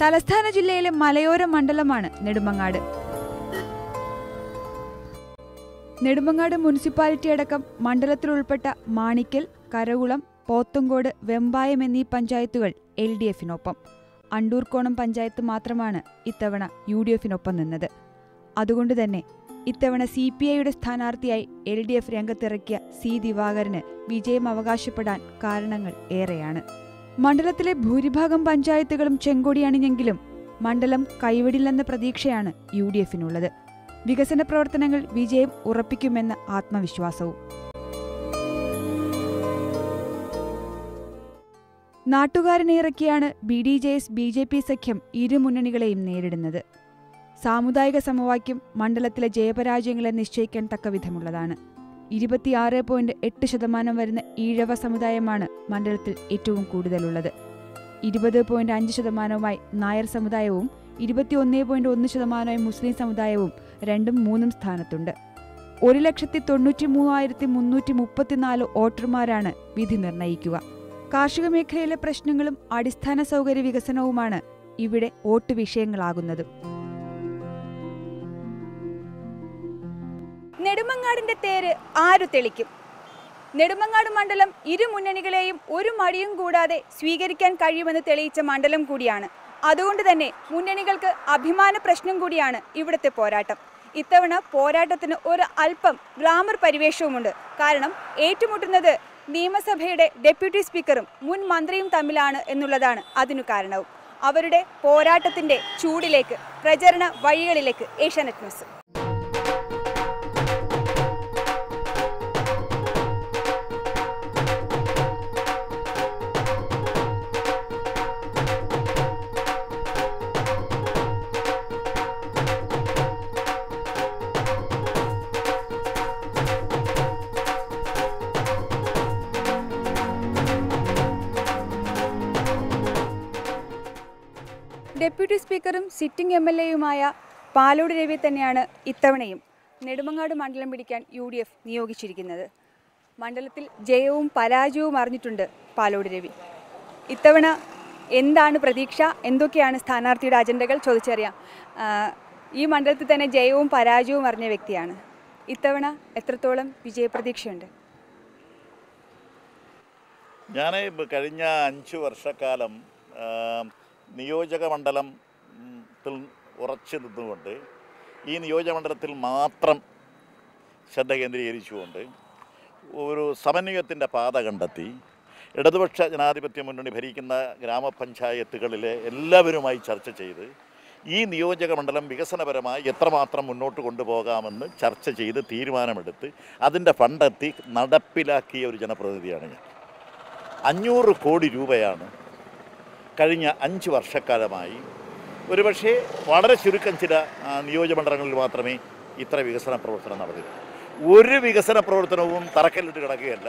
തലസ്ഥാന ജില്ലയിലെ മലയോര മണ്ഡലമാണ് നെടുമങ്ങാട് നെടുമങ്ങാട് മുനിസിപ്പാലിറ്റി അടക്കം മണ്ഡലത്തിൽ ഉൾപ്പെട്ട മാണിക്കൽ കരകുളം പോത്തങ്കോട് വെമ്പായം എന്നീ പഞ്ചായത്തുകൾ എൽ ഡി എഫിനൊപ്പം അണ്ടൂർക്കോണം പഞ്ചായത്ത് മാത്രമാണ് ഇത്തവണ യു ഡി എഫിനൊപ്പം നിന്നത് അതുകൊണ്ട് തന്നെ ഇത്തവണ സി പി ഐയുടെ സ്ഥാനാർത്ഥിയായി എൽ ഡി എഫ് രംഗത്തിറക്കിയ സി ദിവാകരന് വിജയം അവകാശപ്പെടാൻ കാരണങ്ങൾ ഏറെയാണ് മണ്ഡലത്തിലെ ഭൂരിഭാഗം പഞ്ചായത്തുകളും ചെങ്കൊടി അണിഞ്ഞെങ്കിലും മണ്ഡലം കൈവിടില്ലെന്ന പ്രതീക്ഷയാണ് യു ഡി എഫിനുള്ളത് വികസന പ്രവർത്തനങ്ങൾ വിജയം ഉറപ്പിക്കുമെന്ന ആത്മവിശ്വാസവും നാട്ടുകാരനെ ഇറക്കിയാണ് B D J S B J P സഖ്യം ഇരു മുന്നണികളെയും നേരിടുന്നത് സാമുദായിക സമവാക്യം മണ്ഡലത്തിലെ ജയപരാജയങ്ങളെ നിശ്ചയിക്കാൻ തക്കവിധമുള്ളതാണ് ഇരുപത്തിയാറ് പോയിന്റ് എട്ട് ശതമാനം വരുന്ന ഈഴവ സമുദായമാണ് മണ്ഡലത്തിൽ ഏറ്റവും കൂടുതലുള്ളത് ഇരുപത് പോയിന്റ് അഞ്ച് ശതമാനവുമായി നായർ സമുദായവും ഇരുപത്തിയൊന്ന് പോയിന്റ് ഒന്ന് ശതമാനമായി മുസ്ലിം സമുദായവും രണ്ടും മൂന്നും സ്ഥാനത്തുണ്ട് ഒരു ലക്ഷത്തി തൊണ്ണൂറ്റി മൂവായിരത്തി മുന്നൂറ്റി മുപ്പത്തിനാല് വോട്ടർമാരാണ് വിധി നിർണയിക്കുക കാർഷിക മേഖലയിലെ പ്രശ്നങ്ങളും അടിസ്ഥാന സൗകര്യ വികസനവുമാണ് ഇവിടെ വോട്ട് വിഷയങ്ങളാകുന്നത് നെടുമങ്ങാടിന്റെ തേര് ആരു തെളിക്കും നെടുമങ്ങാട് മണ്ഡലം ഇരു മുന്നണികളെയും ഒരു മടിയും കൂടാതെ സ്വീകരിക്കാൻ കഴിയുമെന്ന് തെളിയിച്ച മണ്ഡലം കൂടിയാണ് അതുകൊണ്ട് തന്നെ മുന്നണികൾക്ക് അഭിമാന പ്രശ്നം കൂടിയാണ് ഇവിടുത്തെ പോരാട്ടം ഇത്തവണ പോരാട്ടത്തിന് ഒരു അല്പം ഗ്ലാമർ പരിവേഷവുമുണ്ട് കാരണം ഏറ്റുമുട്ടുന്നത് നിയമസഭയുടെ ഡെപ്യൂട്ടി സ്പീക്കറും മുൻ മന്ത്രിയും തമ്മിലാണ് എന്നുള്ളതാണ് അതിനു കാരണവും അവരുടെ പോരാട്ടത്തിന്റെ ചൂടിലേക്ക് പ്രചരണ വഴികളിലേക്ക് ഏഷ്യാനെറ്റ് ന്യൂസ് ഡെപ്യൂട്ടി സ്പീക്കറും സിറ്റിംഗ് എം എൽ എയുമായ പാലോട് രവി തന്നെയാണ് ഇത്തവണയും നെടുമങ്ങാട് മണ്ഡലം പിടിക്കാൻ യു ഡി എഫ് നിയോഗിച്ചിരിക്കുന്നത് മണ്ഡലത്തിൽ ജയവും പരാജയവും അറിഞ്ഞിട്ടുണ്ട് പാലോട് രവി ഇത്തവണ എന്താണ് പ്രതീക്ഷ എന്തൊക്കെയാണ് സ്ഥാനാർത്ഥിയുടെ അജണ്ടകൾ ചോദിച്ചറിയാം ആ, ഈ മണ്ഡലത്തിൽ തന്നെ ജയവും പരാജയവും അറിഞ്ഞ വ്യക്തിയാണ് ഇത്തവണ എത്രത്തോളം വിജയപ്രതീക്ഷയുണ്ട് ഞാൻ കഴിഞ്ഞ അഞ്ച് വർഷക്കാലം ആ, നിയോജക മണ്ഡലം ഉം, ത്തിൽ ഉറച്ചു നിന്നുകൊണ്ട് ഈ നിയോജക മണ്ഡലത്തിൽ മാത്രം ശ്രദ്ധ കേന്ദ്രീകരിച്ചുകൊണ്ട് ഒരു സമന്വയത്തിൻ്റെ പാത കണ്ടെത്തി ഇടതുപക്ഷ ജനാധിപത്യ മുന്നണി ഭരിക്കുന്ന ഗ്രാമപഞ്ചായത്തുകളിലെ എല്ലാവരുമായി ചർച്ച ചെയ്ത് ഈ നിയോജക മണ്ഡലം വികസനപരമായി എത്രമാത്രം മുന്നോട്ട് കൊണ്ടുപോകാമെന്ന് ചർച്ച ചെയ്ത് തീരുമാനമെടുത്ത് അതിൻ്റെ ഫണ്ടെത്തി നടപ്പിലാക്കിയ ഒരു ജനപ്രതിനിധിയാണ് ഞാൻ അഞ്ഞൂറ് കോടി രൂപയാണ് കഴിഞ്ഞ അഞ്ച് വർഷക്കാലമായി ഒരുപക്ഷേ വളരെ ചുരുക്കം ചില ആ, നിയോജകമണ്ഡലങ്ങളിൽ മാത്രമേ ഇത്ര വികസന പ്രവർത്തനം നടന്നിട്ടുള്ളൂ ഒരു വികസന പ്രവർത്തനവും തറക്കല്ലിട്ട് കിടക്കുകയല്ല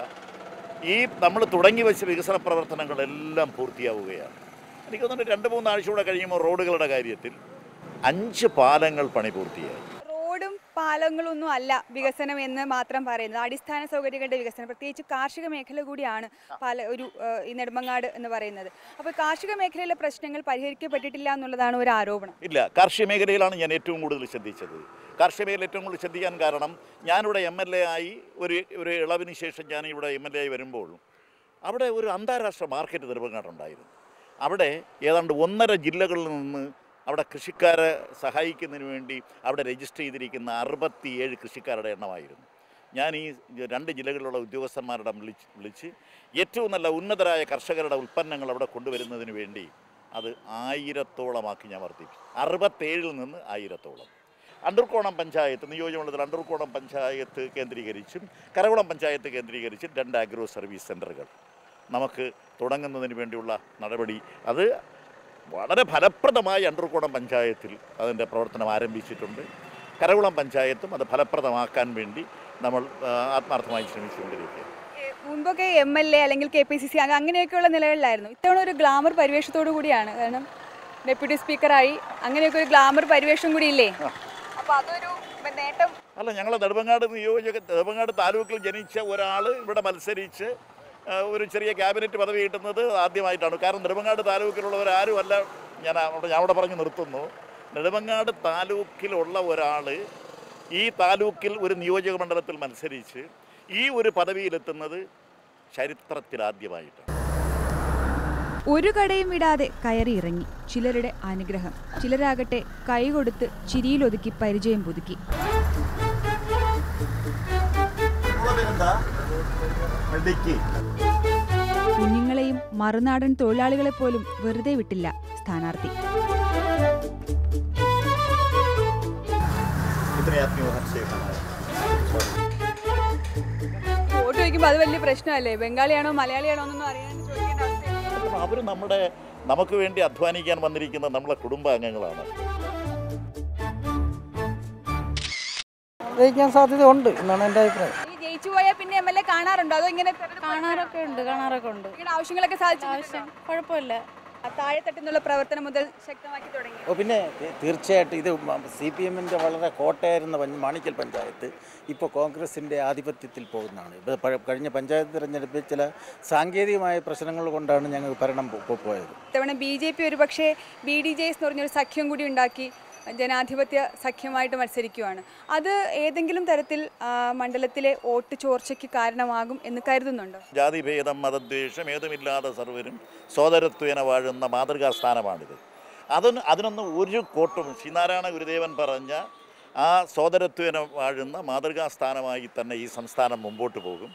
ഈ നമ്മൾ തുടങ്ങി വെച്ച വികസന പ്രവർത്തനങ്ങളെല്ലാം പൂർത്തിയാവുകയാണ് എനിക്ക് തോന്നുന്നു രണ്ട് മൂന്ന് ആഴ്ച കൂടെ കഴിയുമ്പോൾ റോഡുകളുടെ കാര്യത്തിൽ അഞ്ച് പാലങ്ങൾ പണി പൂർത്തിയായി റോഡും പാലങ്ങളൊന്നും അല്ല വികസനം എന്ന് മാത്രം പറയുന്നത് അടിസ്ഥാന സൗകര്യങ്ങളുടെ വികസനം പ്രത്യേകിച്ച് കാർഷിക മേഖല കൂടിയാണ് പല ഒരു ഏഹ്, ഈ നെടുമങ്ങാട് എന്ന് പറയുന്നത് അപ്പോൾ കാർഷിക മേഖലയിലെ പ്രശ്നങ്ങൾ പരിഹരിക്കപ്പെട്ടിട്ടില്ല എന്നുള്ളതാണ് ഒരു ആരോപണം ഇല്ല കാർഷിക മേഖലയിലാണ് ഞാൻ ഏറ്റവും കൂടുതൽ ശ്രദ്ധിച്ചത് കാർഷിക മേഖല ഏറ്റവും കൂടുതൽ ശ്രദ്ധിക്കാൻ കാരണം ഞാനിവിടെ എം എൽ എ ആയി ഒരു ഒരു ഇളവിന് ശേഷം ഞാൻ ഇവിടെ എം എൽ എ ആയി വരുമ്പോൾ അവിടെ ഒരു അന്താരാഷ്ട്ര മാർക്കറ്റ് നെടുമങ്ങാടുണ്ടായിരുന്നു അവിടെ ഏതാണ്ട് ഒന്നര ജില്ലകളിൽ നിന്ന് അവിടെ കൃഷിക്കാരെ സഹായിക്കുന്നതിന് വേണ്ടി അവിടെ രജിസ്റ്റർ ചെയ്തിരിക്കുന്ന അറുപത്തിയേഴ് കൃഷിക്കാരുടെ എണ്ണമായിരുന്നു ഞാൻ ഈ രണ്ട് ജില്ലകളിലുള്ള ഉദ്യോഗസ്ഥന്മാരുടെ വിളിച്ച് വിളിച്ച് ഏറ്റവും നല്ല ഉന്നതരായ കർഷകരുടെ ഉൽപ്പന്നങ്ങൾ അവിടെ കൊണ്ടുവരുന്നതിന് വേണ്ടി അത് ആയിരത്തോളമാക്കി ഞാൻ വർദ്ധിപ്പിച്ചു അറുപത്തേഴിൽ നിന്ന് ആയിരത്തോളം അണ്ടൂർക്കോണം പഞ്ചായത്ത് നിയോജകമണ്ഡലത്തിൽ അണ്ടൂർക്കോണം പഞ്ചായത്ത് കേന്ദ്രീകരിച്ചും കരകുളം പഞ്ചായത്ത് കേന്ദ്രീകരിച്ചും രണ്ട് അഗ്രോ സർവീസ് സെൻ്ററുകൾ നമുക്ക് തുടങ്ങുന്നതിന് വേണ്ടിയുള്ള നടപടി അത് വളരെ ഫലപ്രദമായി അണ്ടൂർക്കോണം പഞ്ചായത്തിൽ അതിൻ്റെ പ്രവർത്തനം ആരംഭിച്ചിട്ടുണ്ട് കരകുളം പഞ്ചായത്തും അത് ഫലപ്രദമാക്കാൻ വേണ്ടി നമ്മൾ ആ, ആത്മാർത്ഥമായി ശ്രമിച്ചുകൊണ്ടിരിക്കുകയാണ് ഏഹ്, മുൻപൊക്കെ എം എൽ എ അല്ലെങ്കിൽ കെ പി സി സി അങ്ങനെയൊക്കെയുള്ള നിലകളിലായിരുന്നു ഇത്തവണ ഒരു ഗ്ലാമർ പരിവേഷത്തോടു കൂടിയാണ് കാരണം ഡെപ്യൂട്ടി സ്പീക്കറായി അങ്ങനെയൊക്കെ ഒരു ഗ്ലാമർ പരിവേഷം കൂടി ഇല്ലേ അപ്പോൾ അതൊരു നേട്ടം അല്ല ഞങ്ങൾ നെടുമങ്ങാട് നിയോജക നെടുമങ്ങാട് താലൂക്കിൽ ജനിച്ച ഒരാൾ ഇവിടെ മത്സരിച്ച് ആ, ഒരു ചെറിയ ക്യാബിനറ്റ് പദവി കിട്ടുന്നത് ആദ്യമായിട്ടാണ് കാരണം നെടുമങ്ങാട് താലൂക്കിലുള്ളവർ ആരുമല്ല ഞാൻ അവിടെ ഞാൻ അവിടെ പറഞ്ഞ് നിർത്തുന്നു നെടുമങ്ങാട് താലൂക്കിലുള്ള ഒരാൾ ഈ താലൂക്കിൽ ഒരു നിയോജക മണ്ഡലത്തിൽ മത്സരിച്ച് ഈ ഒരു പദവിയിലെത്തുന്നത് ചരിത്രത്തിലാദ്യമായിട്ടാണ് ഒരു കടയും വിടാതെ കയറി ഇറങ്ങി ചിലരുടെ അനുഗ്രഹം ചിലരാകട്ടെ കൈകൊടുത്ത് ചിരിയിലൊതുക്കി പരിചയം പുതുക്കി കുഞ്ഞുങ്ങളെയും മറുനാടൻ തൊഴിലാളികളെ പോലും വെറുതെ വിട്ടില്ല സ്ഥാനാർത്ഥി വോട്ട് ചോദിക്കുമ്പോൾ അത് വലിയ പ്രശ്നമല്ലേ ബംഗാളിയാണോ മലയാളിയാണോ എന്നൊന്നും അറിയാൻ ചോദിക്കേണ്ട അവസ്ഥയില്ല അവർ നമ്മുടെ നമുക്ക് വേണ്ടി അധ്വാനിക്കാൻ വന്നിരിക്കുന്ന നമ്മളെ കുടുംബാംഗങ്ങളാണ് ജയിക്കാൻ സാധ്യത ഉണ്ട് എന്നാണ് എൻ്റെ അഭിപ്രായം ഈ ജയിച്ചു പോയാൽ പിന്നെ എം എൽ എ കാണാറുണ്ടോ അതോ ഇങ്ങനെ കാണാറൊക്കെ ഉണ്ട് കാണാറൊക്കെ ഉണ്ട് ഇങ്ങനെ ആവശ്യങ്ങളൊക്കെ സാധിച്ചു ആവശ്യം കുഴപ്പമില്ല താഴെത്തട്ടിൽ നിന്നുള്ള പ്രവർത്തനം മുതൽ ശക്തമാക്കി തുടങ്ങി ഓ പിന്നെ തീ- തീർച്ചയായിട്ടും ഇത് സി പി എമ്മിൻ്റെ വളരെ കോട്ടയായിരുന്ന പഞ്ച മാണിക്കൽ പഞ്ചായത്ത് ഇപ്പോൾ കോൺഗ്രസിൻ്റെ ആധിപത്യത്തിൽ പോകുന്നതാണ് ഇപ്പോൾ പഴ- കഴിഞ്ഞ പഞ്ചായത്ത് തിരഞ്ഞെടുപ്പിൽ ചില സാങ്കേതികമായ പ്രശ്നങ്ങൾ കൊണ്ടാണ് ഞങ്ങൾ ഭരണം പോ- പോ- പോയത് ഇത്തവണ ബി ജെ പി ഒരുപക്ഷെ ബി ഡി ജെ എസ് എന്ന് പറഞ്ഞൊരു സഖ്യം കൂടി ഉണ്ടാക്കി ജനാധിപത്യ സഖ്യമായിട്ട് മത്സരിക്കുകയാണ് അത് ഏതെങ്കിലും തരത്തിൽ ആ, മണ്ഡലത്തിലെ വോട്ട് ചോർച്ചയ്ക്ക് കാരണമാകും എന്ന് കരുതുന്നുണ്ടോ ജാതിഭേദം മതദ്വേഷം ഏതുമില്ലാതെ സർവരും സോദരത്വേന വാഴുന്ന മാതൃകാ സ്ഥാനമാണിത് അതിന് അതിനൊന്നും ഒരു കോട്ടും ശ്രീനാരായണ ഗുരുദേവൻ പറഞ്ഞ ആ സോദരത്വേന വാഴുന്ന മാതൃകാ സ്ഥാനമായി തന്നെ ഈ സംസ്ഥാനം മുമ്പോട്ട് പോകും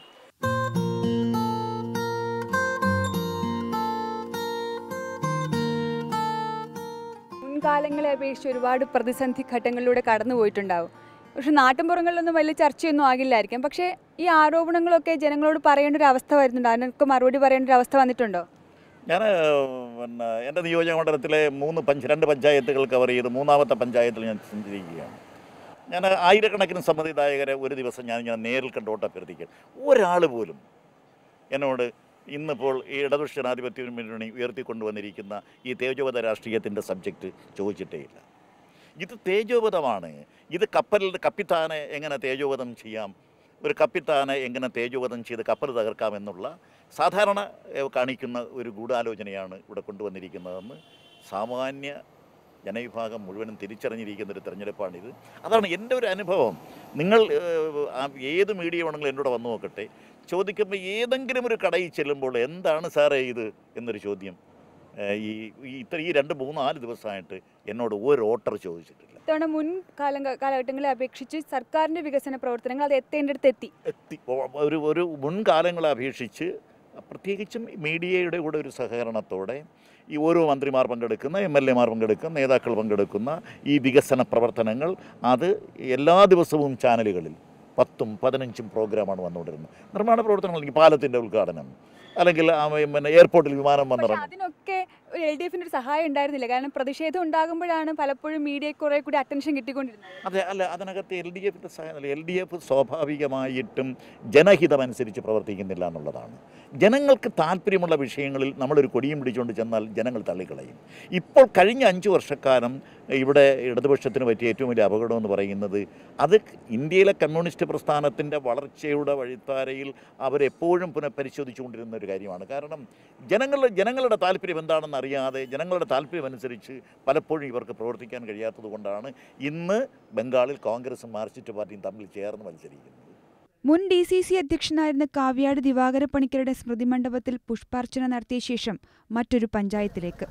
മുൻകാലങ്ങളെ അപേക്ഷിച്ച് ഒരുപാട് പ്രതിസന്ധി ഘട്ടങ്ങളിലൂടെ കടന്നു പോയിട്ടുണ്ടാവും പക്ഷെ നാട്ടിൻപുറങ്ങളിലൊന്നും വലിയ ചർച്ചയൊന്നും ആകില്ലായിരിക്കും പക്ഷേ ഈ ആരോപണങ്ങളൊക്കെ ജനങ്ങളോട് പറയേണ്ട ഒരു അവസ്ഥ വരുന്നുണ്ടോ അതിനൊക്കെ മറുപടി പറയേണ്ട ഒരു അവസ്ഥ വന്നിട്ടുണ്ടോ ഞാൻ പിന്നെ എൻ്റെ നിയോജക മണ്ഡലത്തിലെ മൂന്ന് പഞ്ച് രണ്ട് പഞ്ചായത്തുകൾ കവർ ചെയ്ത് മൂന്നാമത്തെ പഞ്ചായത്തിൽ ഞാൻ സഞ്ചരിക്കുകയാണ് ഞാൻ ആയിരക്കണക്കിന് സമ്മതിദായകരെ ഒരു ദിവസം ഞാൻ ഞാൻ നേരിൽ കണ്ട് വോട്ട് അഭ്യർത്ഥിക്കാൻ ഒരാൾ പോലും എന്നോട് ഇന്നിപ്പോൾ ഈ ഇടതുപക്ഷ ജനാധിപത്യ മുന്നണി ഉയർത്തിക്കൊണ്ടുവന്നിരിക്കുന്ന ഈ തേജോവധ രാഷ്ട്രീയത്തിൻ്റെ സബ്ജക്റ്റ് ചോദിച്ചിട്ടേയില്ല ഇത് തേജോവധമാണ് ഇത് കപ്പലിൽ കപ്പിത്താനെ എങ്ങനെ തേജോവധം ചെയ്യാം ഒരു കപ്പിത്താനെ എങ്ങനെ തേജോവധം ചെയ്ത് കപ്പൽ തകർക്കാമെന്നുള്ള സാധാരണ ഏഹ്, കാണിക്കുന്ന ഒരു ഗൂഢാലോചനയാണ് ഇവിടെ കൊണ്ടുവന്നിരിക്കുന്നതെന്ന് സാമാന്യ ജനവിഭാഗം മുഴുവനും തിരിച്ചറിഞ്ഞിരിക്കുന്ന ഒരു തെരഞ്ഞെടുപ്പാണിത് അതാണ് എൻ്റെ ഒരു അനുഭവം നിങ്ങൾ ഏഹ്, ആ ഏത് മീഡിയ വേണമെങ്കിലും എന്നോട് വന്നു നോക്കട്ടെ ചോദിക്കുമ്പോൾ ഏതെങ്കിലും ഒരു കടയിൽ ചെല്ലുമ്പോൾ എന്താണ് സാറേ ഇത് എന്നൊരു ചോദ്യം ഏഹ്, ഈ ഈ ഇത്ര ഈ രണ്ട് മൂന്ന് നാല് ദിവസമായിട്ട് എന്നോട് ഒരു ഓർഡർ ചോദിച്ചിട്ടില്ല ഇത്തവണ മുൻ കാലം കാലഘട്ടങ്ങളെ അപേക്ഷിച്ച് സർക്കാരിൻ്റെ വികസന പ്രവർത്തനങ്ങൾ അത് എത്തേണ്ടിടത്ത് എത്തി എത്തി ഒ- ഒരു ഒരു മുൻകാലങ്ങളെ അപേക്ഷിച്ച് പ്രത്യേകിച്ചും മീഡിയയുടെ കൂടെ ഒരു സഹകരണത്തോടെ ഈ ഓരോ മന്ത്രിമാർ പങ്കെടുക്കുന്ന എം എൽ എമാർ പങ്കെടുക്കുന്ന നേതാക്കൾ പങ്കെടുക്കുന്ന ഈ വികസന പ്രവർത്തനങ്ങൾ അത് എല്ലാ ദിവസവും ചാനലുകളിൽ പത്തും പതിനഞ്ചും പ്രോഗ്രാമാണ് വന്നുകൊണ്ടിരുന്നത് നിർമ്മാണ പ്രവർത്തനങ്ങൾ ഈ പാലത്തിൻ്റെ ഉദ്ഘാടനം അല്ലെങ്കിൽ ആ പിന്നെ എയർപോർട്ടിൽ വിമാനം പക്ഷെ വന്നിറങ്ങും അതിനൊക്കെ ഒരു എൽ ഡി എഫിന്റെ ഒരു സഹായം ഉണ്ടായിരുന്നില്ല കാരണം പ്രതിഷേധം ഉണ്ടാകുമ്പോഴാണ് പലപ്പോഴും മീഡിയ കുറെ കൂടി അറ്റൻഷൻ കിട്ടിക്കൊണ്ടിരുന്നത് അതെ അല്ല അതിനകത്ത് എൽ ഡി എഫിൻ്റെ സഹായം എൽ ഡി എഫ് സ്വാഭാവികമായിട്ടും ജനഹിതമനുസരിച്ച് പ്രവർത്തിക്കുന്നില്ല എന്നുള്ളതാണ് ജനങ്ങൾക്ക് താല്പര്യമുള്ള വിഷയങ്ങളിൽ നമ്മളൊരു കൊടിയും പിടിച്ചുകൊണ്ട് ചെന്നാൽ ജനങ്ങൾ തള്ളിക്കളയും ഇപ്പോൾ കഴിഞ്ഞ അഞ്ച് വർഷക്കാലം ഇവിടെ ഇടതുപക്ഷത്തിന് പറ്റിയ ഏറ്റവും വലിയ അപകടം എന്ന് പറയുന്നത് അത് ഇന്ത്യയിലെ കമ്മ്യൂണിസ്റ്റ് പ്രസ്ഥാനത്തിൻ്റെ വളർച്ചയുടെ വഴിത്താരയിൽ അവരെപ്പോഴും പുനഃപരിശോധിച്ചുകൊണ്ടിരുന്ന ഒരു കാര്യമാണ് കാരണം ജനങ്ങളുടെ ജനങ്ങളുടെ താല്പര്യം എന്താണെന്ന് അറിയാതെ ജനങ്ങളുടെ താല്പര്യം അനുസരിച്ച് പലപ്പോഴും ഇവർക്ക് പ്രവർത്തിക്കാൻ കഴിയാത്തത് കൊണ്ടാണ് ഇന്ന് ബംഗാളിൽ കോൺഗ്രസും മാർക്സിസ്റ്റ് പാർട്ടിയും തമ്മിൽ ചേർന്ന് മത്സരിക്കുന്നത് മുൻ ഡി സി സി അധ്യക്ഷനായിരുന്ന കാവ്യാട് ദിവാകര പണിക്കരുടെ സ്മൃതി മണ്ഡപത്തിൽ പുഷ്പാർച്ചന നടത്തിയ ശേഷം മറ്റൊരു പഞ്ചായത്തിലേക്ക്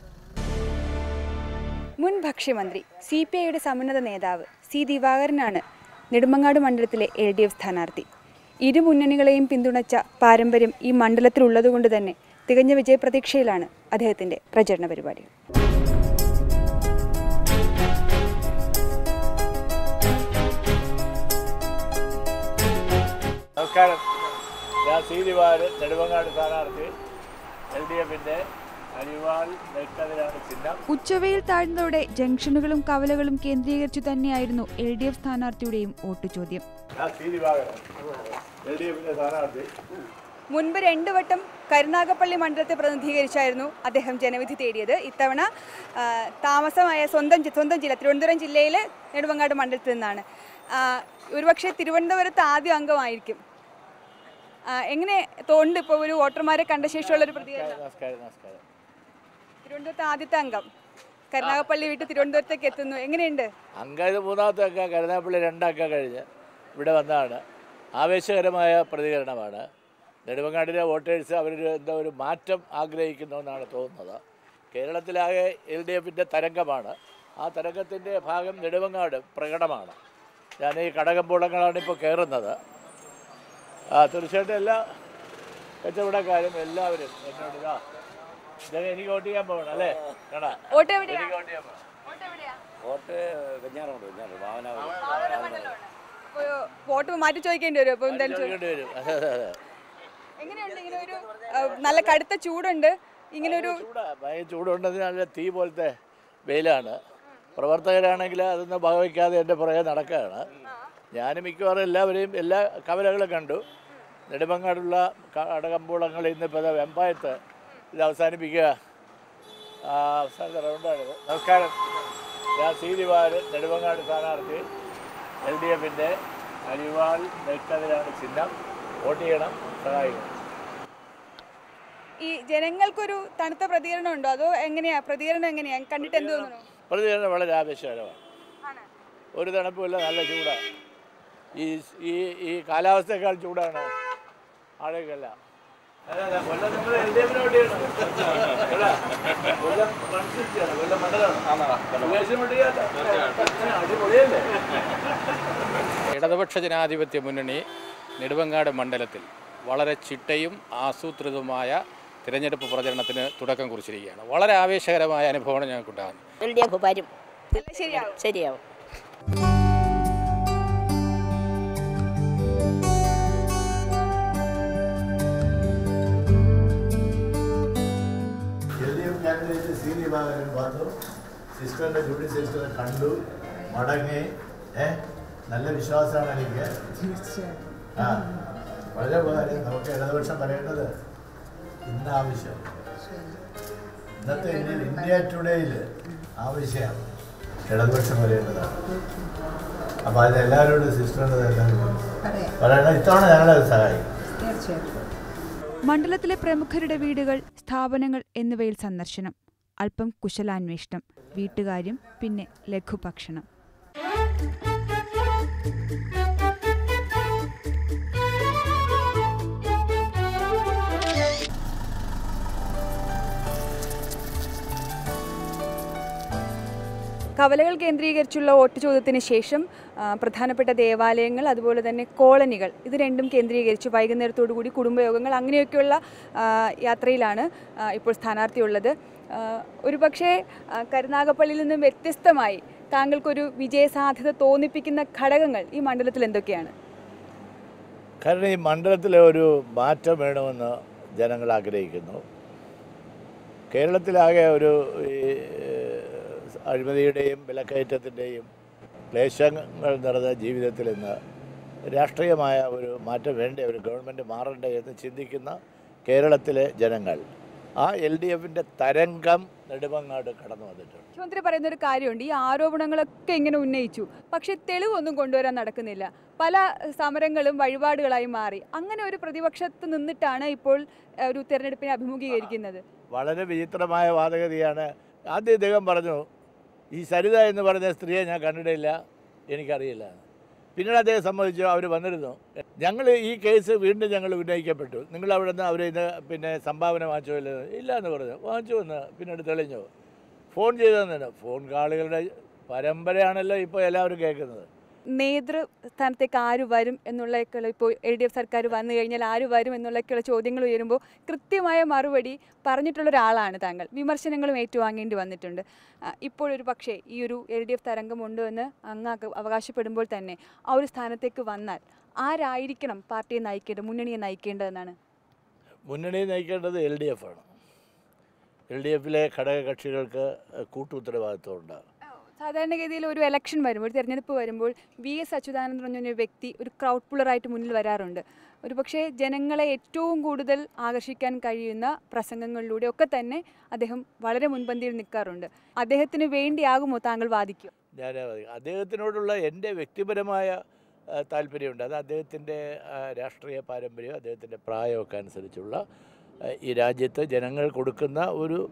മുൻ ഭക്ഷ്യമന്ത്രി സി പി ഐയുടെ സമുന്നത നേതാവ് സി ദിവാകരനാണ് നെടുമങ്ങാട് മണ്ഡലത്തിലെ എൽ ഡി എഫ് സ്ഥാനാർത്ഥി ഇരു മുന്നണികളെയും പിന്തുണച്ച പാരമ്പര്യം ഈ മണ്ഡലത്തിലുള്ളതുകൊണ്ട് തന്നെ തികഞ്ഞ വിജയപ്രതീക്ഷയിലാണ് അദ്ദേഹത്തിന്റെ പ്രചരണ പരിപാടികൾ നമസ്കാരം ഞാൻ സി ദിവാരൻ നെടുമങ്ങാട് സ്ഥാനാർത്ഥി എൽ ഡി എഫിൻ്റെ അരിവാൾ നെൽക്കതിരാണ് ചിഹ്നം ഉച്ചവെയിൽ താഴ്ന്നതോടെ ജംഗ്ഷനുകളും കവലകളും കേന്ദ്രീകരിച്ചു തന്നെയായിരുന്നു എൽ ഡി എഫ് സ്ഥാനാർത്ഥിയുടെയും വോട്ട് ചോദ്യം ഞാൻ സി ദിവാകരൻ എൽ ഡി എഫിൻ്റെ സ്ഥാനാർത്ഥി മുൻപ് രണ്ടു വട്ടം കരുനാഗപ്പള്ളി മണ്ഡലത്തെ പ്രതിനിധീകരിച്ചായിരുന്നു അദ്ദേഹം ജനവിധി തേടിയത് ഇത്തവണ ആ, താമസമായ സ്വന്തം ജി- സ്വന്തം ജില്ല തിരുവനന്തപുരം ജില്ലയിലെ നെടുമങ്ങാട് മണ്ഡലത്തിൽ നിന്നാണ് ആ, ഒരുപക്ഷെ തിരുവനന്തപുരത്ത് ആദ്യ അംഗമായിരിക്കും ആ, എങ്ങനെ തോന്നുന്നു ഇപ്പോൾ ഒരു വോട്ടർമാരെ കണ്ട ശേഷമുള്ള ഒരു പ്രതികരണം നമസ്കാരം നമസ്കാരം തിരുവനന്തപുരത്ത് ആദ്യത്തെ അംഗം കരുനാഗപ്പള്ളി വിട്ട് തിരുവനന്തപുരത്തേക്ക് എത്തുന്നു എങ്ങനെയുണ്ട് അങ്ക ഇത് മൂന്നാമത്തെ അക്ക കരുനാപ്പള്ളി രണ്ടക്ക കഴിഞ്ഞ് ഇവിടെ വന്നതാണ് ആവേശകരമായ പ്രതികരണമാണ് നെടുമങ്ങാടിലെ വോട്ടേഴ്സ് അവരൊരു എന്താ ഒരു മാറ്റം ആഗ്രഹിക്കുന്നു എന്നാണ് തോന്നുന്നത് കേരളത്തിലാകെ എൽ ഡി എഫിൻ്റെ തരംഗമാണ് ആ തരംഗത്തിൻ്റെ ഭാഗം നെടുമങ്ങാട് പ്രകടമാണ് ഞാൻ ഈ കടകമ്പോളങ്ങളാണ് ഇപ്പോൾ കയറുന്നത് ആ തീർച്ചയായിട്ടും എല്ലാ കച്ചവടക്കാരും എല്ലാവരും എന്നോട് ഇതാ ഇതൊക്കെ എനിക്ക് വോട്ട് ചെയ്യാൻ പോകണം അല്ലേ കാണാ വോട്ട് എവിടെയാ എനിക്ക് വോട്ട് ചെയ്യാൻ പോകണം വോട്ട് എവിടെയാ വോട്ട് വെഞ്ഞാറുണ്ട് വെഞ്ഞാറ് ഭാവന പാവന മണ്ഡലമാണ്. അപ്പൊ വോട്ട് മാറ്റി ചോദിക്കേണ്ടി വരും അപ്പൊ എന്തായാലും ചോദിക്കാം. ചോദിക്കേണ്ടി വരും അതെ അതെ അതെ എങ്ങനെയുണ്ട് ഇങ്ങനെ ഒരു ആ, നല്ല കടുത്ത ചൂടുണ്ട് ഇങ്ങനെ ഒരു ചൂടാ ഭയങ്കര ചൂടുണ്ടെന്ന് നല്ല തീ പോലത്തെ വെയിലാണ് പ്രവർത്തകരാണെങ്കിൽ അതൊന്നും വകവയ്ക്കാതെ എൻ്റെ പുറകെ നടക്കുകയാണ് ഞാൻ മിക്കവാറും എല്ലാവരെയും എല്ലാ കവലകളും കണ്ടു നെടുമങ്ങാടുള്ള കടകമ്പോളങ്ങൾ ഇന്നിപ്പോൾ ദാ വെമ്പായത്ത് ഇത് അവസാനിപ്പിക്കുക ആ, അവസാനത്തെ റൗണ്ടാണിത് നമസ്കാരം ഞാൻ സി ദിവാര് നെടുമങ്ങാട് സ്ഥാനാർത്ഥി എൽ ഡി എഫിൻ്റെ അരിവാൾ നെൽക്കതിരാണ് ചിഹ്നം വോട്ട് ചെയ്യണം സഹായിക്കണം ഈ ജനങ്ങൾക്കൊരു തണുത്ത പ്രതികരണം ഉണ്ടോ അതോ എങ്ങനെയാ പ്രതികരണം എങ്ങനെയാ കണ്ടിട്ട് എന്ത് തോന്നുന്നു പ്രതികരണം വളരെ ആവേശകരമാണ് ഒരു തണുപ്പുമില്ല നല്ല ചൂടാണ് ഈ ഈ ഈ കാലാവസ്ഥയേക്കാൾ ചൂടാണ് ആളുകൾക്കല്ല അതെ, അതെ, കൊല്ലം നിങ്ങൾ LDF ന് വേണ്ടിയാണ്. കേട്ടോ? കൊല്ലം constituency ആണ്, കൊല്ലം മണ്ഡലമാണ്. സുഖേഷിന് വേണ്ടിയല്ല. അടിപൊളിയല്ലേ ഇടതുപക്ഷ ജനാധിപത്യ മുന്നണി നെടുവങ്ങാട് മണ്ഡലത്തിൽ വളരെ ചിട്ടയും ആസൂത്രിതവുമായ തിരഞ്ഞെടുപ്പ് പ്രചരണത്തിന് തുടക്കം കുറിച്ചിരിക്കുകയാണ് വളരെ ആവേശകരമായ അനുഭവമാണ് ഞങ്ങൾക്കുണ്ടാകുന്നത് എൽ ഡി എഫ് വരും എല്ലാം ശരിയാവും ശരിയാവും L D F candidate C Divakaran വന്നു സിസ്റ്ററിൻ്റെ ജൂഡി സിസ്റ്ററെ കണ്ടു മടങ്ങി ഏ നല്ല വിശ്വാസമാണ് എനിക്ക് ആ വളരെ ഉപകാരം നമുക്ക് ഇടതുപക്ഷം പറയേണ്ടത് ഇന്ന് ആവശ്യം ഇന്നത്തെ ഇന്ത്യയിൽ ഇന്ത്യ ടുഡേയിൽ ആവശ്യമാണ് ഇടതുപക്ഷം പറയേണ്ടതാണ് അപ്പോൾ അത് എല്ലാവരോടും സിസ്റ്ററിൻ്റെ എല്ലാവരും പറയണം ഇത്തവണ ഞങ്ങളെ സഹായിക്കും മണ്ഡലത്തിലെ പ്രമുഖരുടെ വീടുകൾ സ്ഥാപനങ്ങൾ എന്നിവയിൽ സന്ദർശനം അല്പം കുശലാന്വേഷണം വീട്ടുകാര്യം പിന്നെ ലഘുഭക്ഷണം കവലകൾ കേന്ദ്രീകരിച്ചുള്ള വോട്ട് ചോദ്യത്തിന് ശേഷം ആ, പ്രധാനപ്പെട്ട ദേവാലയങ്ങൾ അതുപോലെ തന്നെ കോളനികൾ ഇത് രണ്ടും കേന്ദ്രീകരിച്ച് വൈകുന്നേരത്തോടു കൂടി കുടുംബയോഗങ്ങൾ അങ്ങനെയൊക്കെയുള്ള ആ, യാത്രയിലാണ് ആ, ഇപ്പോൾ സ്ഥാനാർത്ഥിയുള്ളത് ആ, ഒരു പക്ഷേ ആ, കരുനാഗപ്പള്ളിയിൽ നിന്നും വ്യത്യസ്തമായി താങ്കൾക്കൊരു വിജയസാധ്യത തോന്നിപ്പിക്കുന്ന ഘടകങ്ങൾ ഈ മണ്ഡലത്തിൽ എന്തൊക്കെയാണ് കാരണം ഈ മണ്ഡലത്തിലെ ഒരു മാറ്റം വേണമെന്ന് ജനങ്ങൾ ആഗ്രഹിക്കുന്നു കേരളത്തിലാകെ ഒരു ഈ അഴിമതിയുടെയും വിലക്കയറ്റത്തിൻ്റെയും ക്ലേശങ്ങൾ നിറഞ്ഞ ജീവിതത്തിൽ ഇന്ന് രാഷ്ട്രീയമായ ഒരു മാറ്റം വേണ്ടേ ഒരു ഗവൺമെൻറ് മാറണ്ടേ എന്ന് ചിന്തിക്കുന്ന കേരളത്തിലെ ജനങ്ങൾ ആ എൽ ഡി എഫിൻ്റെ തരംഗം നെടുമങ്ങാട് കടന്നു വന്നിട്ടുണ്ട് മുഖ്യമന്ത്രി പറയുന്ന ഒരു കാര്യമുണ്ട് ഈ ആരോപണങ്ങളൊക്കെ ഇങ്ങനെ ഉന്നയിച്ചു പക്ഷേ തെളിവൊന്നും കൊണ്ടുവരാൻ നടക്കുന്നില്ല പല സമരങ്ങളും വഴിപാടുകളായി മാറി അങ്ങനെ ഒരു പ്രതിപക്ഷത്ത് നിന്നിട്ടാണ് ഇപ്പോൾ ഏഹ്, ഒരു തെരഞ്ഞെടുപ്പിനെ അഭിമുഖീകരിക്കുന്നത് വളരെ വിചിത്രമായ വാദഗതിയാണ് ആദ്യം ഇദ്ദേഹം പറഞ്ഞു ഈ സരിത എന്ന് പറഞ്ഞ സ്ത്രീയെ ഞാൻ കണ്ടിട്ടില്ല എനിക്കറിയില്ല പിന്നീട് അദ്ദേഹം സമ്മതിച്ചു അവർ വന്നിരുന്നു ഞങ്ങൾ ഈ കേസ് വീണ്ടും ഞങ്ങൾ ഉന്നയിക്കപ്പെട്ടു നിങ്ങൾ അവിടെ നിന്ന് അവർ ഇത് പിന്നെ സംഭാവന വാങ്ങിച്ചോ ഇല്ല ഇല്ല എന്ന് പറഞ്ഞു വാങ്ങിച്ചു എന്ന് പിന്നീട് തെളിഞ്ഞു ഫോൺ ചെയ്തു തന്നെ ഫോൺ കാളുകളുടെ പരമ്പരയാണല്ലോ ഇപ്പോൾ എല്ലാവരും കേൾക്കുന്നത് നേതൃസ്ഥാനത്തേക്ക് ആര് വരും എന്നുള്ളതൊക്കെയുള്ള ഇപ്പോൾ എൽ ഡി എഫ് സർക്കാർ വന്നു കഴിഞ്ഞാൽ ആര് വരും എന്നുള്ളതൊക്കെയുള്ള ചോദ്യങ്ങൾ ഉയരുമ്പോൾ കൃത്യമായ മറുപടി പറഞ്ഞിട്ടുള്ള ഒരാളാണ് താങ്കൾ വിമർശനങ്ങളും ഏറ്റുവാങ്ങേണ്ടി വന്നിട്ടുണ്ട് ആ, ഇപ്പോഴൊരു പക്ഷേ ഈ ഒരു എൽ ഡി എഫ് തരംഗമുണ്ട് എന്ന് അങ്ങ് അക- അവകാശപ്പെടുമ്പോൾ തന്നെ ആ ഒരു സ്ഥാനത്തേക്ക് വന്നാൽ ആരായിരിക്കണം പാർട്ടിയെ നയിക്കേണ്ടത് മുന്നണിയെ നയിക്കേണ്ടതെന്നാണ് മുന്നണി നയിക്കേണ്ടത് എൽ ഡി എഫ് ആണ് എൽ ഡി എഫിലെ ഘടകകക്ഷികൾക്ക് കൂട്ടുത്തരവാദിത്വമുണ്ട് സാധാരണഗതിയിൽ ഒരു ഇലക്ഷൻ വരുമ്പോൾ ഒരു തെരഞ്ഞെടുപ്പ് വരുമ്പോൾ വി എസ് അച്യുതാനന്ദൻ എന്ന് പറഞ്ഞൊരു വ്യക്തി ഒരു ക്രൗഡ് പുള്ളറായിട്ട് മുന്നിൽ വരാറുണ്ട് ഒരു പക്ഷേ ജനങ്ങളെ ഏറ്റവും കൂടുതൽ ആകർഷിക്കാൻ കഴിയുന്ന പ്രസംഗങ്ങളിലൂടെ ഒക്കെ തന്നെ അദ്ദേഹം വളരെ മുൻപന്തിയിൽ നിൽക്കാറുണ്ട് അദ്ദേഹത്തിന് വേണ്ടിയാകുമോ താങ്കൾ വാദിക്കുക ഞാൻ അദ്ദേഹത്തിനോടുള്ള എൻ്റെ വ്യക്തിപരമായ ആ, താല്പര്യമുണ്ട് അത് അദ്ദേഹത്തിൻ്റെ ആ, രാഷ്ട്രീയ പാരമ്പര്യം അദ്ദേഹത്തിൻ്റെ പ്രായമൊക്കെ അനുസരിച്ചുള്ള ആ, ഈ രാജ്യത്ത് ജനങ്ങൾ കൊടുക്കുന്ന ഒരു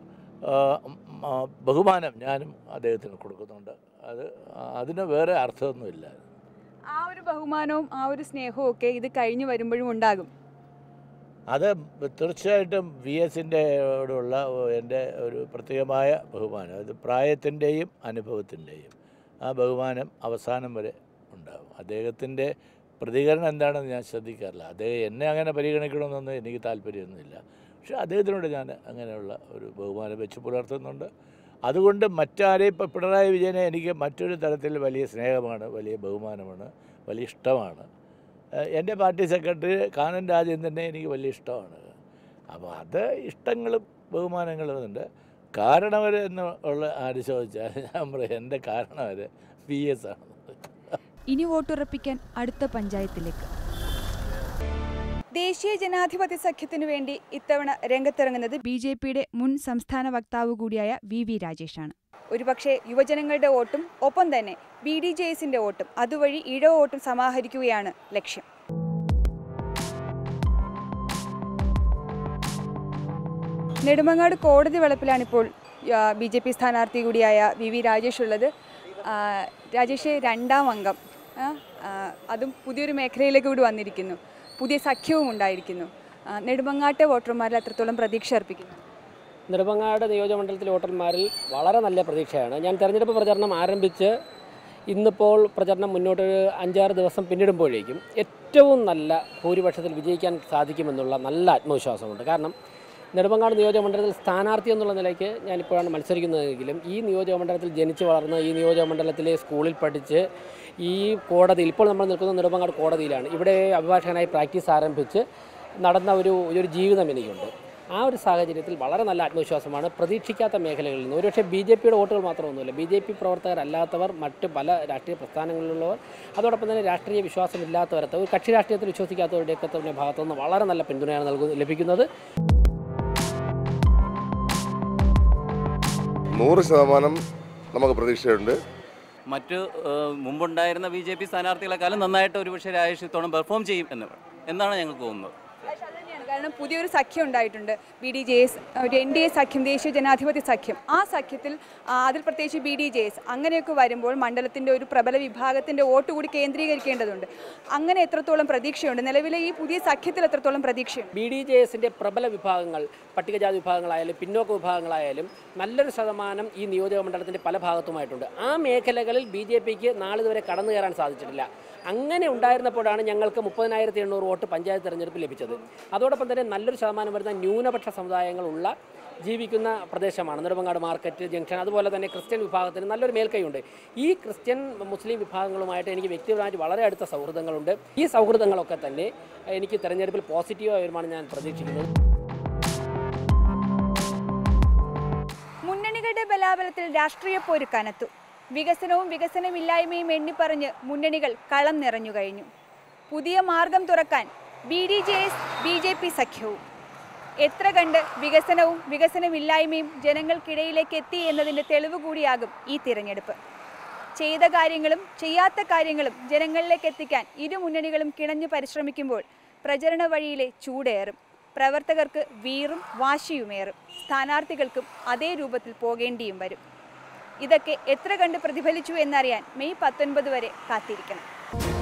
ആ, ഉം, ആ, ബഹുമാനം ഞാനും അദ്ദേഹത്തിന് കൊടുക്കുന്നുണ്ട് അത് അതിന് വേറെ അർത്ഥമൊന്നുമില്ല ആ ഒരു ബഹുമാനവും ആ ഒരു സ്നേഹവും ഒക്കെ ഇത് കഴിഞ്ഞു വരുമ്പോഴും ഉണ്ടാകും അത് തീർച്ചയായിട്ടും വി എസിൻ്റെയോടുള്ള എൻ്റെ ഒരു പ്രത്യേകമായ ബഹുമാനം അത് പ്രായത്തിൻ്റെയും അനുഭവത്തിൻ്റെയും ആ ബഹുമാനം അവസാനം വരെ ഉണ്ടാകും അദ്ദേഹത്തിൻ്റെ പ്രതികരണം എന്താണെന്ന് ഞാൻ ശ്രദ്ധിക്കാറില്ല അദ്ദേഹം എന്നെ അങ്ങനെ പരിഗണിക്കണമെന്നൊന്നും എനിക്ക് താല്പര്യമൊന്നുമില്ല പക്ഷേ അദ്ദേഹത്തിനോട് ഞാൻ അങ്ങനെയുള്ള ഒരു ബഹുമാനം വെച്ച് പുലർത്തുന്നുണ്ട് അതുകൊണ്ട് മറ്റാരെയും ഇപ്പോൾ പിണറായി വിജയനെ എനിക്ക് മറ്റൊരു തരത്തിൽ വലിയ സ്നേഹമാണ് വലിയ ബഹുമാനമാണ് വലിയ ഇഷ്ടമാണ് ഏഹ് എൻ്റെ പാർട്ടി സെക്രട്ടറി കാനൻ രാജേന്ദ്രനെ എനിക്ക് വലിയ ഇഷ്ടമാണ് അപ്പോൾ അത് ഇഷ്ടങ്ങളും ബഹുമാനങ്ങളും ഉണ്ട് കാരണവർ എന്ന് ഉള്ള ആര് ചോദിച്ചാൽ ഞാൻ പറയും എൻ്റെ കാരണവർ പി എസ് ആണ് ഇനി വോട്ടുറപ്പിക്കാൻ അടുത്ത പഞ്ചായത്തിലേക്ക് ദേശീയ ജനാധിപത്യ സഖ്യത്തിനു വേണ്ടി ഇത്തവണ രംഗത്തിറങ്ങുന്നത് ബി ജെ പിയുടെ മുൻ സംസ്ഥാന വക്താവ് കൂടിയായ വി വി രാജേഷാണ് ഒരുപക്ഷെ യുവജനങ്ങളുടെ വോട്ടും ഒപ്പം തന്നെ ബി ഡി ജെ എസിന്റെ വോട്ടും അതുവഴി ഇടവ വോട്ടും സമാഹരിക്കുകയാണ് ലക്ഷ്യം നെടുമങ്ങാട് കോടതി വളപ്പിലാണിപ്പോൾ ബി ജെ പി സ്ഥാനാർത്ഥി കൂടിയായ വി വി രാജേഷ് ഉള്ളത് ആ, രാജേഷ് രണ്ടാം അംഗം ആ, ആ, അതും പുതിയൊരു മേഖലയിലേക്ക് കൂടി വന്നിരിക്കുന്നു പുതിയ സഖ്യവും ഉണ്ടായിരിക്കുന്നു ആ, നെടുമങ്ങാട്ടെ വോട്ടർമാരിൽ അത്രത്തോളം പ്രതീക്ഷ അർപ്പിക്കുന്നു നെടുമങ്ങാട് നിയോജകമണ്ഡലത്തിലെ വോട്ടർമാരിൽ വളരെ നല്ല പ്രതീക്ഷയാണ് ഞാൻ തെരഞ്ഞെടുപ്പ് പ്രചരണം ആരംഭിച്ച് ഇന്നിപ്പോൾ പ്രചരണം മുന്നോട്ട് ഒരു അഞ്ചാറ് ദിവസം പിന്നിടുമ്പോഴേക്കും ഏറ്റവും നല്ല ഭൂരിപക്ഷത്തിൽ വിജയിക്കാൻ സാധിക്കുമെന്നുള്ള നല്ല ആത്മവിശ്വാസമുണ്ട് കാരണം നെടുമങ്ങാട് നിയോജകമണ്ഡലത്തിൽ സ്ഥാനാർത്ഥി എന്നുള്ള നിലയ്ക്ക് ഞാനിപ്പോഴാണ് മത്സരിക്കുന്നതെങ്കിലും ഈ നിയോജകമണ്ഡലത്തിൽ ജനിച്ചു വളർന്ന് ഈ നിയോജകമണ്ഡലത്തിലെ സ്കൂളിൽ പഠിച്ച് ഈ കോടതിയിൽ ഇപ്പോൾ നമ്മൾ നിൽക്കുന്ന നെടുമങ്ങാട് കോടതിയിലാണ് ഇവിടെ അഭിഭാഷകനായി പ്രാക്ടീസ് ആരംഭിച്ച് നടന്ന ഒരു ഒരു ജീവിതം എനിക്കുണ്ട് ആ ഒരു സാഹചര്യത്തിൽ വളരെ നല്ല ആത്മവിശ്വാസമാണ് പ്രതീക്ഷിക്കാത്ത മേഖലകളിൽ നിന്ന് ഒരുപക്ഷെ ബി ജെ പിയുടെ വോട്ടുകൾ മാത്രമൊന്നുമില്ല ബി ജെ പി പ്രവർത്തകരല്ലാത്തവർ മറ്റ് പല രാഷ്ട്രീയ പ്രസ്ഥാനങ്ങളിലുള്ളവർ അതോടൊപ്പം തന്നെ രാഷ്ട്രീയ വിശ്വാസമില്ലാത്തവരത്തെ ഒരു കക്ഷി രാഷ്ട്രീയത്തിൽ വിശ്വസിക്കാത്തവരുടെയൊക്കെ തന്നെ ഭാഗത്തുനിന്ന് വളരെ നല്ല പിന്തുണയാണ് നൽകുന്നത് ലഭിക്കുന്നത് നൂറ് ശതമാനം നമുക്ക് പ്രതീക്ഷയുണ്ട് മറ്റ് ഏഹ്, മുമ്പുണ്ടായിരുന്ന ബി ജെ പി സ്ഥാനാർത്ഥികളെക്കാളും നന്നായിട്ട് ഒരുപക്ഷെ രാജേഷ് ഇത്തവണ പെർഫോം ചെയ്യും എന്ന് എന്നാണ് ഞങ്ങൾക്ക് തോന്നുന്നത് പക്ഷെ അത് തന്നെയാണ്. കാരണം പുതിയൊരു സഖ്യം ഉണ്ടായിട്ടുണ്ട് ബി ഡി ജെ എസ് ഒരു എൻ ഡി എ സഖ്യം ദേശീയ ജനാധിപത്യ സഖ്യം ആ സഖ്യത്തിൽ ആ, അതിൽ പ്രത്യേകിച്ച് ബി ഡി ജെ എസ് അങ്ങനെയൊക്കെ വരുമ്പോൾ മണ്ഡലത്തിൻ്റെ ഒരു പ്രബല വിഭാഗത്തിൻ്റെ വോട്ട് കൂടി കേന്ദ്രീകരിക്കേണ്ടതുണ്ട് അങ്ങനെ എത്രത്തോളം പ്രതീക്ഷയുണ്ട് നിലവിലെ ഈ പുതിയ സഖ്യത്തിൽ എത്രത്തോളം പ്രതീക്ഷയുണ്ട് ബി ഡി ജെ എസിൻ്റെ പ്രബല വിഭാഗങ്ങൾ പട്ടികജാതി വിഭാഗങ്ങളായാലും പിന്നോക്ക വിഭാഗങ്ങളായാലും നല്ലൊരു ശതമാനം ഈ നിയോജകമണ്ഡലത്തിൻ്റെ പല ഭാഗത്തുമായിട്ടുണ്ട് ആ മേഖലകളിൽ ബി ജെ പിക്ക് നാളിതുവരെ കടന്നു കയറാൻ സാധിച്ചിട്ടില്ല അങ്ങനെ ഉണ്ടായിരുന്നപ്പോഴാണ് ഞങ്ങൾക്ക് മുപ്പതിനായിരത്തി എണ്ണൂറ് വോട്ട് പഞ്ചായത്ത് തെരഞ്ഞെടുപ്പ് ലഭിച്ചത് അതോടൊപ്പം തന്നെ നല്ലൊരു ശതമാനം വരുന്ന ന്യൂനപക്ഷ സമുദായങ്ങളുള്ള ജീവിക്കുന്ന പ്രദേശമാണ് നെടുമങ്ങാട് മാർക്കറ്റ് ജംഗ്ഷൻ അതുപോലെ തന്നെ ക്രിസ്ത്യൻ വിഭാഗത്തിന് നല്ലൊരു മേൽക്കൈയുണ്ട് ഈ ക്രിസ്ത്യൻ മുസ്ലിം വിഭാഗങ്ങളുമായിട്ട് എനിക്ക് വ്യക്തിപരമായിട്ട് വളരെ അടുത്ത സൗഹൃദങ്ങളുണ്ട് ഈ സൗഹൃദങ്ങളൊക്കെ തന്നെ എനിക്ക് തെരഞ്ഞെടുപ്പിൽ പോസിറ്റീവായ വരുമാണ് ഞാൻ പ്രതീക്ഷിക്കുന്നത് മുന്നണികളുടെ ബലാബലത്തിൽ രാഷ്ട്രീയ പോര് കനത്തു വികസനവും വികസനമില്ലായ്മയും എണ്ണിപ്പറഞ്ഞ് മുന്നണികൾ കളം നിറഞ്ഞു കഴിഞ്ഞു പുതിയ മാർഗം തുറക്കാൻ B D J S B J P സഖ്യവും എത്ര കണ്ട് വികസനവും വികസനമില്ലായ്മയും ജനങ്ങൾക്കിടയിലേക്ക് എത്തി എന്നതിൻ്റെ തെളിവ് കൂടിയാകും ഈ തിരഞ്ഞെടുപ്പ് ചെയ്ത കാര്യങ്ങളും ചെയ്യാത്ത കാര്യങ്ങളും ജനങ്ങളിലേക്ക് എത്തിക്കാൻ ഇരു മുന്നണികളും കിണഞ്ഞു പരിശ്രമിക്കുമ്പോൾ പ്രചരണ വഴിയിലെ ചൂടേറും പ്രവർത്തകർക്ക് വീറും വാശിയുമേറും സ്ഥാനാർത്ഥികൾക്കും അതേ രൂപത്തിൽ പോകേണ്ടിയും വരും ഇതൊക്കെ എത്ര കണ്ട് പ്രതിഫലിച്ചു എന്നറിയാൻ മെയ് പത്തൊൻപത് വരെ കാത്തിരിക്കണം